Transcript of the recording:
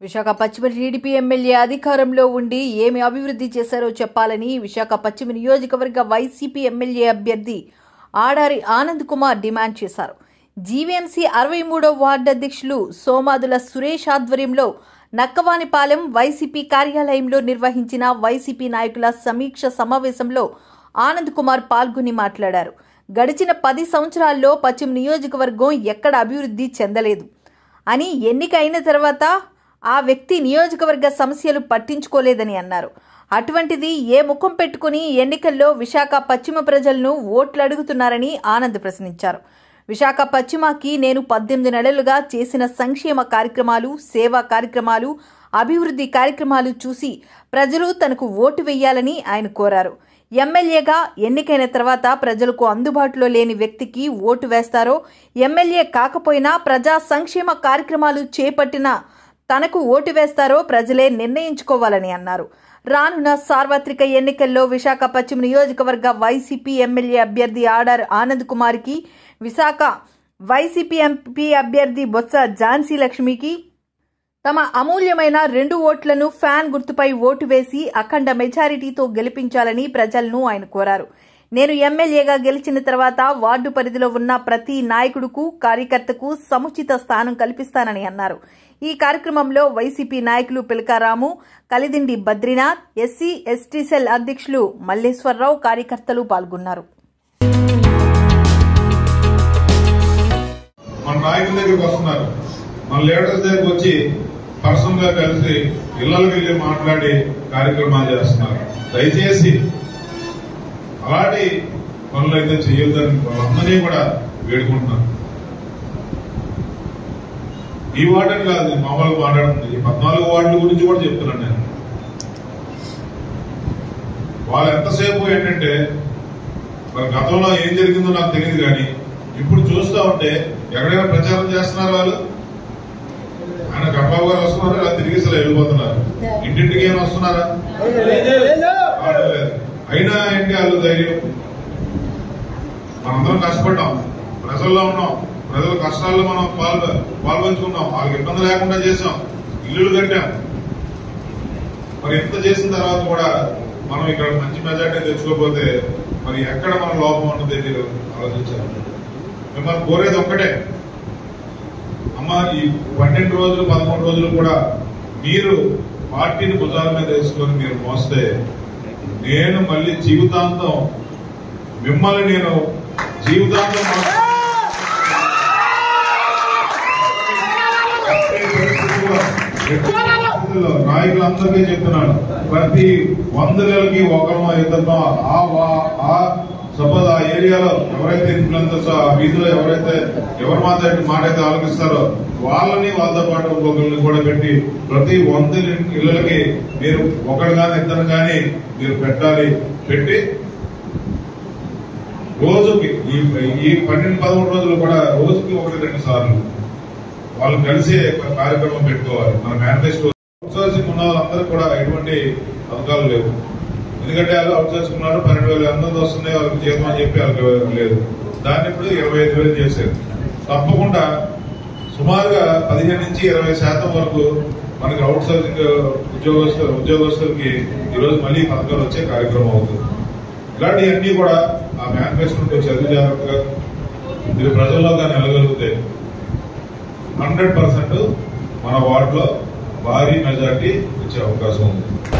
విశాఖ పశ్చిమ TDP MLA అధికారంలో ఉండి ఏమి అభివృద్ధి చేశారో చెప్పాలని విశాఖ పశ్చిమ నియోజకవర్గ వైసీపీ ఎమ్మెల్యే అభ్యర్థి ఆడారి ఆనంద్ కుమార్ డిమాండ్ చేశారు జీవీఎంసీ అరవై మూడో వార్డు అధ్యక్షులు సోమాదుల సురేష్ ఆధ్వర్యంలో నక్కవానిపాలెం వైసీపీ కార్యాలయంలో నిర్వహించిన వైసీపీ నాయకుల సమీక్ష సమావేశంలో ఆనంద్ కుమార్ పాల్గొని మాట్లాడారు గడిచిన పది సంవత్సరాల్లో పశ్చిమ నియోజకవర్గం ఎక్కడ అభివృద్ధి చెందలేదు అని ఎన్నిక అయిన తర్వాత ఆ వ్యక్తి నియోజకవర్గ సమస్యలు పట్టించుకోలేదని అన్నారు అటువంటిది ఏ ముఖం పెట్టుకుని ఎన్నికల్లో విశాఖ పశ్చిమ ప్రజలను ఓట్లు అడుగుతున్నారని ఆనంద్ ప్రశ్నించారు విశాఖ పశ్చిమకి నేను పద్దెనిమిది నెలలుగా చేసిన సంక్షేమ కార్యక్రమాలు సేవా కార్యక్రమాలు అభివృద్ధి కార్యక్రమాలు చూసి ప్రజలు తనకు ఓటు వేయాలని ఆయన కోరారు ఎమ్మెల్యేగా ఎన్నికైన తర్వాత ప్రజలకు అందుబాటులో లేని వ్యక్తికి ఓటు వేస్తారో ఎమ్మెల్యే కాకపోయినా ప్రజా సంక్షేమ కార్యక్రమాలు చేపట్టిన తనకు ఓటు వేస్తారో ప్రజలే నిర్ణయించుకోవాలని అన్నారు రానున్న సార్వత్రిక ఎన్నికల్లో విశాఖ పశ్చిమ నియోజకవర్గ వైసీపీ ఎమ్మెల్యే అభ్యర్థి ఆర్డర్ ఆనంద్ కుమార్కి విశాఖ వైసీపీ ఎంపీ అభ్యర్థి బొత్స ఝాన్సీ లక్ష్మికి తమ అమూల్యమైన రెండు ఓట్లను ఫ్యాన్ గుర్తుపై ఓటు వేసి అఖండ మెజారిటీతో గెలిపించాలని ప్రజలను ఆయన కోరారు నేను ఎమ్మెల్యేగా గెలిచిన తర్వాత వార్డు పరిధిలో ఉన్న ప్రతి నాయకుడుకు కార్యకర్తకు సముచిత స్థానం కల్పిస్తానని అన్నారు ఈ కార్యక్రమంలో వైసీపీ నాయకులు Pilakaramu Kalidindi Badrinath SC ST cell అధ్యక్షులు మల్లేశ్వరరావు కార్యకర్తలు పాల్గొన్నారు మన నాయకుల దగ్గరికి వస్తున్నారు మన లీడర్స్ దగ్గరికి వచ్చి పర్సనల్ గా కలిసి ఇళ్లకు వెళ్ళి మాట్లాడి కార్యక్రమాలు చేస్తున్నారు దయచేసి అలాంటి పనులు అయితే చేయొద్దని వాళ్ళందరినీ కూడా వేడుకుంటున్నారు ఈ వార్డని కాదు మామూలుగా మాట్లాడుతుంది ఈ పద్నాలుగు వార్డుల గురించి కూడా చెప్తున్నాను నేను వాళ్ళు ఎంతసేపు ఏంటంటే మరి గతంలో ఏం జరిగిందో నాకు తెలియదు కానీ ఇప్పుడు చూస్తా ఉంటే ఎక్కడైనా ప్రచారం చేస్తున్నారు వాళ్ళు ఆయన గర్భాబు గారు వస్తున్నారు ఇలా తిరిగి అసలు వెళ్ళిపోతున్నారు ఇంటింటికి ఏమైనా వస్తున్నారా రావడం లేదు. అయినా ఏంటి వాళ్ళు ధైర్యం మనందరం కష్టపడ్డాం ప్రజల్లో ఉన్నాం ప్రజల కష్టాల్లో మనం పాల్గొ పాల్గొంచుకున్నాం వాళ్ళకి ఇబ్బంది లేకుండా చేసాం ఇల్లులు కట్టాం మరి ఇంత చేసిన తర్వాత కూడా మనం ఇక్కడ మంచి మెజార్టీ తెచ్చుకోకపోతే మరి ఎక్కడ మన లోపం ఉన్నది మీరు ఆలోచించారు మిమ్మల్ని కోరేది ఒక్కటే అమ్మ ఈ పన్నెండు రోజులు పదమూడు రోజులు కూడా మీరు పార్టీని భుజాల మీద వేసుకొని మీరు మోస్తే నేను మళ్ళీ జీవితాంతం మిమ్మల్ని నేను జీవితాంతం మోస్తా. ఎట్టి పరిస్థితుల్లో, ఎట్టి పరిస్థితుల్లో నాయకులందరికీ చెప్తున్నాను ప్రతి వంద నెలలకి ఒకరమో ఇద్దరు ఆ వా- ఆ సపోజ్ ఆ ఏరియాలో ఎవరైతే ఇన్ఫ్లుయెన్సర్స్ ఆ వీధిలో ఎవరైతే ఎవరి మాట మాట అయితే ఆలోచిస్తారో వాళ్ళని వాళ్ళతో పాటు ఇంకొకరిని కూడా పెట్టి ప్రతి వంద ఇళ్ళకి మీరు ఒకరు కానీ ఇద్దరు కానీ మీరు పెట్టాలి పెట్టి రోజుకి ఈ ఈ పన్నెండు పదమూడు రోజులు కూడా రోజుకి ఒకటి రెండు సార్లు వాళ్ళు కలిసి ఒక కార్యక్రమం పెట్టుకోవాలి మన మేనిఫెస్టో అవుట్సోర్సింగ్ ఉన్న వాళ్ళందరూ కూడా ఎటువంటి పథకాలు లేవు ఎందుకంటే వాళ్ళు అవుట్సోర్సింగ్ ఉన్నారు పన్నెండు వేల ఎంత వస్తున్నాయి వాళ్ళకి జీతం అని చెప్పి వాళ్ళకి లేదు దాన్ని ఇప్పుడు ఇరవై ఐదు వేలు చేశారు తప్పకుండా సుమారుగా పదిహేను నుంచి ఇరవై శాతం వరకు మనకి అవుట్సోర్సింగ్ ఉద్యోగస్తులు ఉద్యోగస్తులకి ఈరోజు మళ్ళీ పథకాలు వచ్చే కార్యక్రమం అవుతుంది ఇలాంటివన్నీ కూడా ఆ మేనిఫెస్టో చదివి జాగ్రత్తగా మీరు ప్రజల్లో కానీ వెళ్ళగలిగితే హండ్రెడ్ పర్సెంట్ మన వార్డులో భారీ మెజార్టీ వచ్చే అవకాశం ఉంది